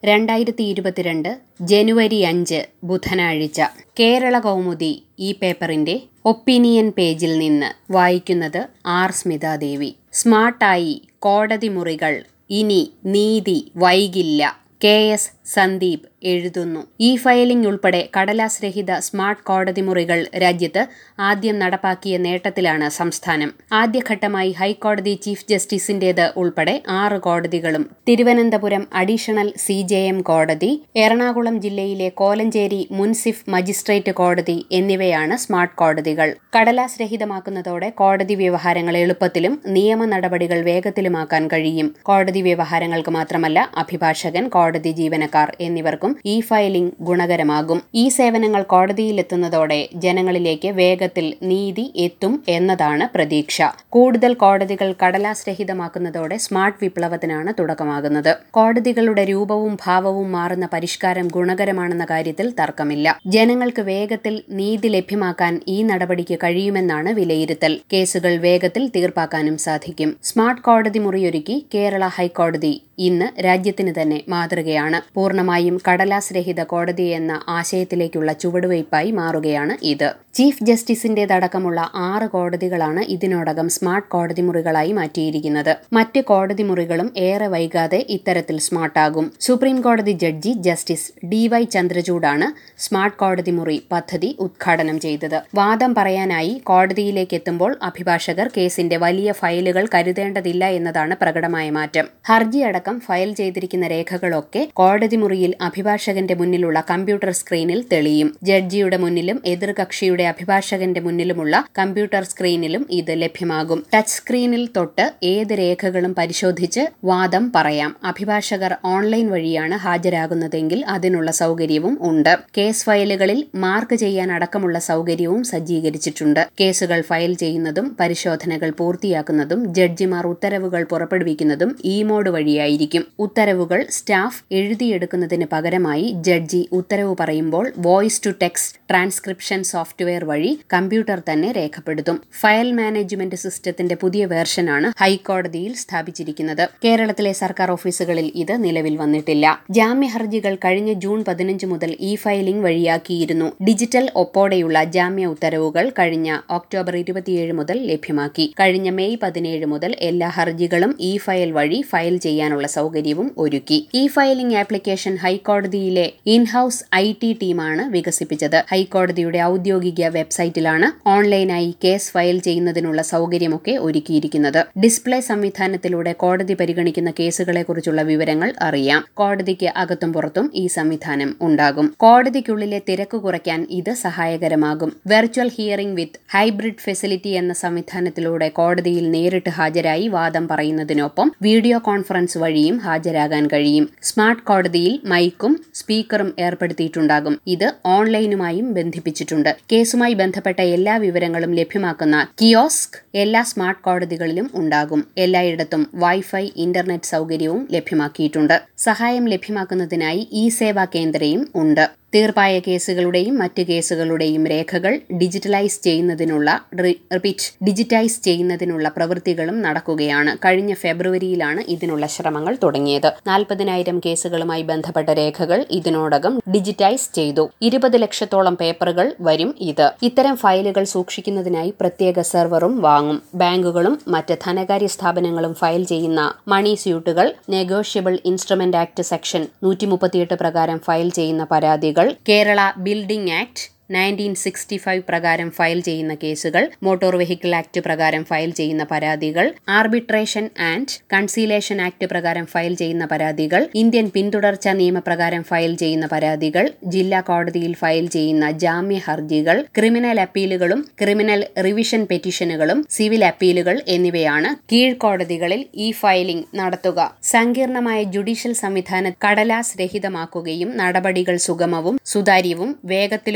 രണ്ടായിരത്തി ഇരുപത്തിരണ്ട് ജനുവരി അഞ്ച് ബുധനാഴ്ച കേരള കൗമുദി ഈ പേപ്പറിന്റെ ഒപ്പീനിയൻ പേജിൽ നിന്ന് വായിക്കുന്നത് ആർ സ്മിതാദേവി സ്മാർട്ടായി കോടതി മുറികൾ ഇനി നീതി വൈകില്ല കെ എസ് സന്ദീപ് എഴുതുന്നു ഇ ഫയലിംഗ് ഉൾപ്പെടെ കടലാസ് രഹിത സ്മാർട്ട് കോടതി മുറികൾ രാജ്യത്ത് ആദ്യം നടപ്പാക്കിയ നേട്ടത്തിലാണ് സംസ്ഥാനം ആദ്യഘട്ടമായി ഹൈക്കോടതി ചീഫ് ജസ്റ്റിസിന്റേത് ഉൾപ്പെടെ ആറ് കോടതികളും Thiruvananthapuram additional C J M കോടതി എറണാകുളം ജില്ലയിലെ കോലഞ്ചേരി മുൻസിഫ് മജിസ്ട്രേറ്റ് കോടതി എന്നിവയാണ് സ്മാർട്ട് കോടതികൾ കടലാസ് രഹിതമാക്കുന്നതോടെ കോടതി വ്യവഹാരങ്ങൾ എളുപ്പത്തിലും നിയമ നടപടികൾ വേഗത്തിലുമാക്കാൻ കഴിയും കോടതി വ്യവഹാരങ്ങൾക്ക് മാത്രമല്ല അഭിഭാഷകൻ കോടതി ജീവനക്കാർ എന്നിവർക്കും ഇ ഫയലിംഗ് ഗുണകരമാകും ഈ സേവനങ്ങൾ കോടതിയിലെത്തുന്നതോടെ ജനങ്ങളിലേക്ക് വേഗത്തിൽ നീതി എത്തും എന്നതാണ് പ്രതീക്ഷ കൂടുതൽ കോടതികൾ കടലാസ് രഹിതമാക്കുന്നതോടെ സ്മാർട്ട് വിപ്ലവത്തിനാണ് തുടക്കമാകുന്നത് കോടതികളുടെ രൂപവും ഭാവവും മാറുന്ന പരിഷ്കാരം ഗുണകരമാണെന്ന കാര്യത്തിൽ തർക്കമില്ല ജനങ്ങൾക്ക് വേഗത്തിൽ നീതി ലഭ്യമാക്കാൻ ഈ നടപടിക്ക് കഴിയുമെന്നാണ് വിലയിരുത്തൽ കേസുകൾ വേഗത്തിൽ തീർപ്പാക്കാനും സാധിക്കും സ്മാർട്ട് കോടതി മുറിയൊരുക്കി കേരള ഹൈക്കോടതി ഇന്ന് രാജ്യത്തിന് തന്നെ മാതൃകയാണ് പൂർണ്ണമായും കടലാസ് രഹിത കോടതി എന്ന ആശയത്തിലേക്കുള്ള ചുവടുവയ്പായി മാറുകയാണ് ഇത് ചീഫ് ജസ്റ്റിസിന്റേതടക്കമുള്ള ആറ് കോടതികളാണ് ഇതിനോടകം സ്മാർട്ട് കോടതി മുറികളായി മാറ്റിയിരിക്കുന്നത് മറ്റ് കോടതി മുറികളും ഏറെ വൈകാതെ ഇത്തരത്തിൽ സ്മാർട്ടാകും സുപ്രീം കോടതി ജഡ്ജി ജസ്റ്റിസ് ഡി വൈ ചന്ദ്രചൂഡാണ് സ്മാർട്ട് കോടതി മുറി പദ്ധതി ഉദ്ഘാടനം ചെയ്തത് വാദം പറയാനായി കോടതിയിലേക്ക് എത്തുമ്പോൾ അഭിഭാഷകർ കേസിന്റെ വലിയ ഫയലുകൾ കരുതേണ്ടതില്ല എന്നതാണ് പ്രകടമായ മാറ്റം ഹർജിയടക്കം ഫയൽ ചെയ്തിരിക്കുന്ന രേഖകളൊക്കെ കോടതി മുറിയിൽ അഭിഭാഷകന്റെ മുന്നിലുള്ള കമ്പ്യൂട്ടർ സ്ക്രീനിൽ തെളിയും ജഡ്ജിയുടെ മുന്നിലും എതിർകക്ഷിയുടെ അഭിഭാഷകന്റെ മുന്നിലുമുള്ള കമ്പ്യൂട്ടർ സ്ക്രീനിലും ഇത് ലഭ്യമാകും ടച്ച് സ്ക്രീനിൽ തൊട്ട് ഏത് രേഖകളും പരിശോധിച്ച് വാദം പറയാം അഭിഭാഷകർ ഓൺലൈൻ വഴിയാണ് ഹാജരാകുന്നതെങ്കിൽ അതിനുള്ള സൗകര്യവും ഉണ്ട് കേസ് ഫയലുകളിൽ മാർക്ക് ചെയ്യാൻ അടക്കമുള്ള സൗകര്യവും സജ്ജീകരിച്ചിട്ടുണ്ട് കേസുകൾ ഫയൽ ചെയ്യുന്നതും പരിശോധനകൾ പൂർത്തിയാക്കുന്നതും ജഡ്ജിമാർ ഉത്തരവുകൾ പുറപ്പെടുവിക്കുന്നതും ഇ മോഡ് വഴിയായിരിക്കും ഉത്തരവുകൾ സ്റ്റാഫ് എഴുതിയെടുക്കുന്നതിന് പകരമായി ജഡ്ജി ഉത്തരവ് പറയുമ്പോൾ voice to text transcription software വഴി കമ്പ്യൂട്ടർ തന്നെ രേഖപ്പെടുത്തും ഫയൽ മാനേജ്മെന്റ് സിസ്റ്റത്തിന്റെ പുതിയ വേർഷനാണ് ഹൈക്കോടതിയിൽ സ്ഥാപിച്ചിരിക്കുന്നത് കേരളത്തിലെ സർക്കാർ ഓഫീസുകളിൽ ഇത് നിലവിൽ വന്നിട്ടില്ല ജാമ്യ ഹർജികൾ കഴിഞ്ഞ ജൂൺ പതിനഞ്ച് മുതൽ ഇ ഫയലിംഗ് വഴിയാക്കിയിരുന്നു ഡിജിറ്റൽ ഒപ്പോടെയുള്ള ജാമ്യ ഉത്തരവുകൾ കഴിഞ്ഞ ഒക്ടോബർ ഇരുപത്തിയേഴ് മുതൽ ലഭ്യമാക്കി കഴിഞ്ഞ മെയ് പതിനേഴ് മുതൽ എല്ലാ ഹർജികളും ഇ ഫയൽ വഴി ഫയൽ ചെയ്യാനുള്ള സൗകര്യവും ഒരുക്കി ഇ ഫയലിംഗ് ആപ്ലിക്കേഷൻ ഹൈക്കോടതിയിലെ ഇൻഹൌസ് ഐ ടി ടീമാണ് വികസിപ്പിച്ചത് ഹൈക്കോടതിയുടെ ഔദ്യോഗിക വെബ്സൈറ്റിലാണ് ഓൺലൈനായി കേസ് ഫയൽ ചെയ്യുന്നതിനുള്ള സൗകര്യമൊക്കെ ഒരുക്കിയിരിക്കുന്നത് ഡിസ്പ്ലേ സംവിധാനത്തിലൂടെ കോടതി പരിഗണിക്കുന്ന കേസുകളെക്കുറിച്ചുള്ള വിവരങ്ങൾ അറിയാം കോടതിക്ക് അകത്തും പുറത്തും ഈ സംവിധാനം ഉണ്ടാകും കോടതിക്കുള്ളിലെ തിരക്ക് കുറയ്ക്കാൻ ഇത് സഹായകരമാകും virtual hearing with hybrid facility എന്ന സംവിധാനത്തിലൂടെ കോടതിയിൽ നേരിട്ട് ഹാജരായി വാദം പറയുന്നതിനൊപ്പം വീഡിയോ കോൺഫറൻസ് വഴിയും ഹാജരാകാൻ കഴിയും സ്മാർട്ട് കോടതിയിൽ മൈക്കും സ്പീക്കറും ഏർപ്പെടുത്തിയിട്ടുണ്ടാകും ഇത് ഓൺലൈനുമായും ബന്ധിപ്പിച്ചിട്ടുണ്ട് കേസുമായി ബന്ധപ്പെട്ട എല്ലാ വിവരങ്ങളും ലഭ്യമാക്കുന്ന കിയോസ്ക് എല്ലാ സ്മാർട്ട് കോടതികളിലും ഉണ്ടാകും എല്ലായിടത്തും വൈഫൈ ഇന്റർനെറ്റ് സൗകര്യവും ലഭ്യമാക്കിയിട്ടുണ്ട് സഹായം ലഭ്യമാക്കുന്നതിനായി ഇ സേവാ കേന്ദ്രയും ഉണ്ട് തീർപ്പായ കേസുകളുടെയും മറ്റ് കേസുകളുടെയും രേഖകൾ ഡിജിറ്റലൈസ് ചെയ്യുന്നതിനുള്ള റിപ്പീറ്റ് ഡിജിറ്റൈസ് ചെയ്യുന്നതിനുള്ള പ്രവൃത്തികളും നടക്കുകയാണ് കഴിഞ്ഞ ഫെബ്രുവരിയിലാണ് ഇതിനുള്ള ശ്രമങ്ങൾ തുടങ്ങിയത് നാൽപ്പതിനായിരം കേസുകളുമായി ബന്ധപ്പെട്ട രേഖകൾ ഇതിനോടകം ഡിജിറ്റൈസ് ചെയ്തു ഇരുപത് ലക്ഷത്തോളം പേപ്പറുകൾ വരും ഇത് ഇത്തരം ഫയലുകൾ സൂക്ഷിക്കുന്നതിനായി പ്രത്യേക സെർവറും വാങ്ങും ബാങ്കുകളും മറ്റ് ധനകാര്യ സ്ഥാപനങ്ങളും ഫയൽ ചെയ്യുന്ന മണി സ്യൂട്ടുകൾ നെഗോഷ്യബിൾ ഇൻസ്ട്രുമെന്റ് ആക്ട് സെക്ഷൻ നൂറ്റി മുപ്പത്തിയെട്ട് പ്രകാരം ഫയൽ ചെയ്യുന്ന പരാതികൾ Kerala building act nineteen sixty five പ്രകാരം ഫയൽ ചെയ്യുന്ന കേസുകൾ മോട്ടോർ വെഹിക്കിൾ ആക്ട് പ്രകാരം ഫയൽ ചെയ്യുന്ന പരാതികൾ ആർബിട്രേഷൻ ആൻഡ് കൺസീലേഷൻ ആക്ട് പ്രകാരം ഫയൽ ചെയ്യുന്ന പരാതികൾ ഇന്ത്യൻ പിന്തുടർച്ച നിയമപ്രകാരം ഫയൽ ചെയ്യുന്ന പരാതികൾ ജില്ലാ കോടതിയിൽ ഫയൽ ചെയ്യുന്ന ജാമ്യ ഹർജികൾ ക്രിമിനൽ അപ്പീലുകളും ക്രിമിനൽ റിവിഷൻ പെറ്റീഷനുകളും സിവിൽ അപ്പീലുകൾ എന്നിവയാണ് കീഴ്ക്കോടതികളിൽ ഇ ഫയലിംഗ് നടത്തുക സങ്കീർണമായ ജുഡീഷ്യൽ സംവിധാനം കടലാസ് രഹിതമാക്കുകയും നടപടികൾ സുഗമവും സുതാര്യവും വേഗത്തിലുമാക്കുന്ന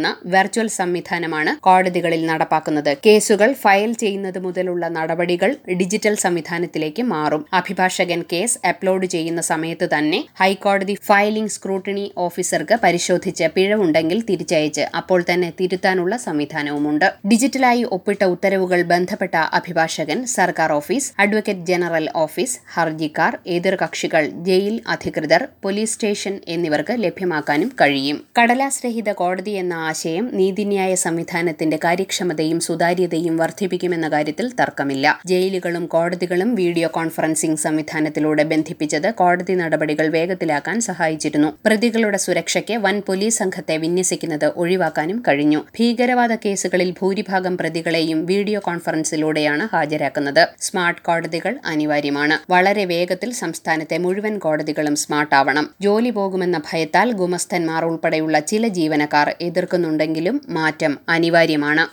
വെർച്വൽ സംവിധാനമാണ് കോടതികളിൽ നടപ്പാക്കുന്നത് കേസുകൾ ഫയൽ ചെയ്യുന്നത് മുതലുള്ള നടപടികൾ ഡിജിറ്റൽ സംവിധാനത്തിലേക്ക് മാറും അഭിഭാഷകൻ കേസ് അപ്ലോഡ് ചെയ്യുന്ന സമയത്ത് തന്നെ ഹൈക്കോടതി ഫയലിംഗ് സ്ക്രൂട്ടിനി ഓഫീസർക്ക് പരിശോധിച്ച് പിഴവുണ്ടെങ്കിൽ തിരിച്ചയച്ച് അപ്പോൾ തന്നെ തിരുത്താനുള്ള സംവിധാനവുമുണ്ട് ഡിജിറ്റലായി ഒപ്പിട്ട ഉത്തരവുകൾ ബന്ധപ്പെട്ട അഭിഭാഷകൻ സർക്കാർ ഓഫീസ് അഡ്വക്കേറ്റ് ജനറൽ ഓഫീസ് ഹർജിക്കാർ എതിർകക്ഷികൾ ജയിൽ അധികൃതർ പോലീസ് സ്റ്റേഷൻ എന്നിവർക്ക് ലഭ്യമാക്കാനും കഴിയും കടലാസ് രഹിത കോടതി എന്ന ആശയം നീതിന്യായ സംവിധാനത്തിന്റെ കാര്യക്ഷമതയും സുതാര്യതയും വർദ്ധിപ്പിക്കുമെന്ന കാര്യത്തിൽ തർക്കമില്ല ജയിലുകളും കോടതികളും വീഡിയോ കോൺഫറൻസിംഗ് സംവിധാനത്തിലൂടെ ബന്ധിപ്പിച്ചത് കോടതി നടപടികൾ വേഗത്തിലാക്കാൻ സഹായിച്ചിരുന്നു പ്രതികളുടെ സുരക്ഷയ്ക്ക് വൻ പോലീസ് സംഘത്തെ വിന്യസിക്കുന്നത് ഒഴിവാക്കാനും കഴിഞ്ഞു ഭീകരവാദ കേസുകളിൽ ഭൂരിഭാഗം പ്രതികളെയും വീഡിയോ കോൺഫറൻസിലൂടെയാണ് ഹാജരാക്കുന്നത് സ്മാർട്ട് കോടതികൾ അനിവാര്യമാണ് വളരെ വേഗത്തിൽ സംസ്ഥാനത്തെ മുഴുവൻ കോടതികളും സ്മാർട്ട് ആവണം ജോലി പോകുമെന്ന ഭയത്താൽ ഗുമസ്തന്മാർ ഉൾപ്പെടെയുള്ള ചില ജീവനക്കാർ എതിർക്കുന്നുണ്ടെങ്കിലും മാറ്റം അനിവാര്യമാണ്